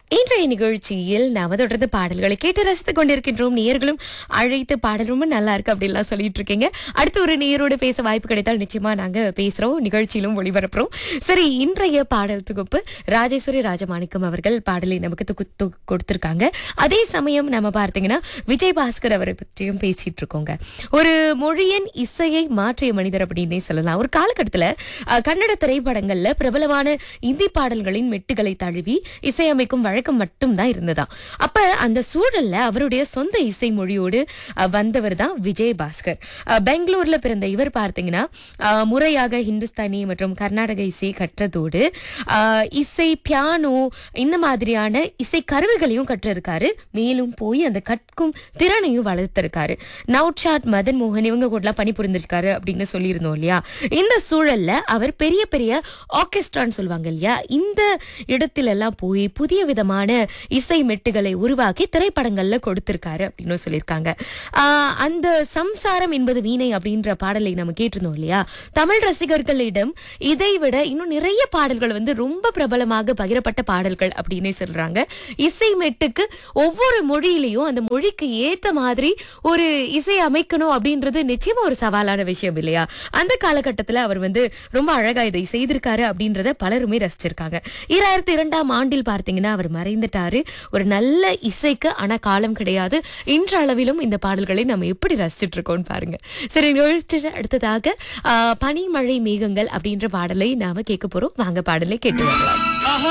இன்றைய நிகழ்ச்சியில் நாம தொடர்ந்து பாடல்களை கேட்டு ரசித்துக் கொண்டிருக்கின்றோம் நேயர்களும் அழைத்து பாடல் ரொம்ப நல்லா இருக்கு அப்படின்லாம் சொல்லிட்டு இருக்கீங்க அடுத்து ஒரு நேயரோடு பேச வாய்ப்பு கிடைத்தால் நிச்சயமா நாங்க பேசுறோம் நிகழ்ச்சியிலும் ஒளிபரப்புறோம் சரி இன்றைய பாடல் தொகுப்பு ராஜேஸ்வரி ராஜமாணிக்கம் அவர்கள் பாடலை நமக்கு தொகுத்து கொடுத்திருக்காங்க அதே சமயம் நம்ம பார்த்தீங்கன்னா விஜய் பாஸ்கர் அவரை பற்றியும் பேசிட்டு இருக்கோங்க ஒரு மொழியின் இசையை மாற்றிய மனிதர் அப்படின்னே சொல்லலாம் ஒரு காலகட்டத்துல அஹ், கன்னட திரைப்படங்கள்ல பிரபலமான இந்தி பாடல்களின் மெட்டுகளை தழுவி இசையமைக்கும் வழக்கம் மட்டும்தான் இருந்ததாம் அப்ப அந்த சூழல்ல அவருடைய சொந்த இசை மொழியோடு வந்தவர் தான் விஜய் பாஸ்கர் அஹ், பெங்களூர்ல பிறந்த இவர் பார்த்தீங்கன்னா அஹ், முறையாக ஹிந்துஸ்தானி மற்றும் கர்நாடக இசை கற்றதோடு அஹ், இசை பியானோ இந்த மாதிரியான இசை கருவிகளையும் கற்றிருக்காரு மேலும் போய் அந்த கற்கும் திறனையும் வளர்த்திருக்காரு நவுட்ஷாட் மதன் மோகன் இவங்க கூடலாம் பணிபுரிந்திருக்காரு அப்படின்னு சொல்லியிருந்தோம் இல்லையா இந்த சூழல்ல அவர் பெரிய பெரிய ஆர்கெஸ்ட்ரான்னு சொல்லுவாங்க இல்லையா இந்த இடத்துல எல்லாம் போய் புதிய விதமான இசை மெட்டுகளை உருவாக்கி திரைப்படங்கள்ல கொடுத்திருக்காரு அப்படின்னு சொல்லியிருக்காங்க ஆஹ் அந்த சம்சாரம் என்பது வீணை அப்படின்ற பாடலை நம்ம கேட்டிருந்தோம் இல்லையா தமிழ் ரசிகர்களிடம் இதை விட இன்னும் நிறைய பாடல்கள் வந்து ரொம்ப பிரபலமாக பகிரப்பட்ட பாடல்கள் அப்படின்னே சொல்றாங்க இசை மெட்டுக்கு ஒவ்வொரு மொழியிலையும் அந்த மொழிக்கு ஏத்த மாதிரி ஒரு இசை அமைக்கணும் அப்படின்றது நிச்சயமா ஒரு சவாலான விஷயம் இல்லையா அந்த காலகட்டத்துல அவர் வந்து ரொம்ப அழகா இதை செய்திருக்காரு அப்படின்றத பலருமே ரசிச்சிருக்காங்க ஈராயிரத்தி இரண்டாம் ஆண்டில் பார்த்தீங்கன்னா அவர் மறைந்துட்டாரு ஒரு நல்ல இசைக்கு ஆனா காலம் கிடையாது இன்றளவிலும் இந்த பாடல்களை நம்ம எப்படி ரசிச்சிட்டு இருக்கோம்னு பாருங்க சரி நிகழ்ச்சி அடுத்ததாக ஆஹ், பனிமழை மேகங்கள் அப்படின்ற பாடலை நாம கேட்க போறோம் வாங்க பாடலை கேட்டு வரலாம்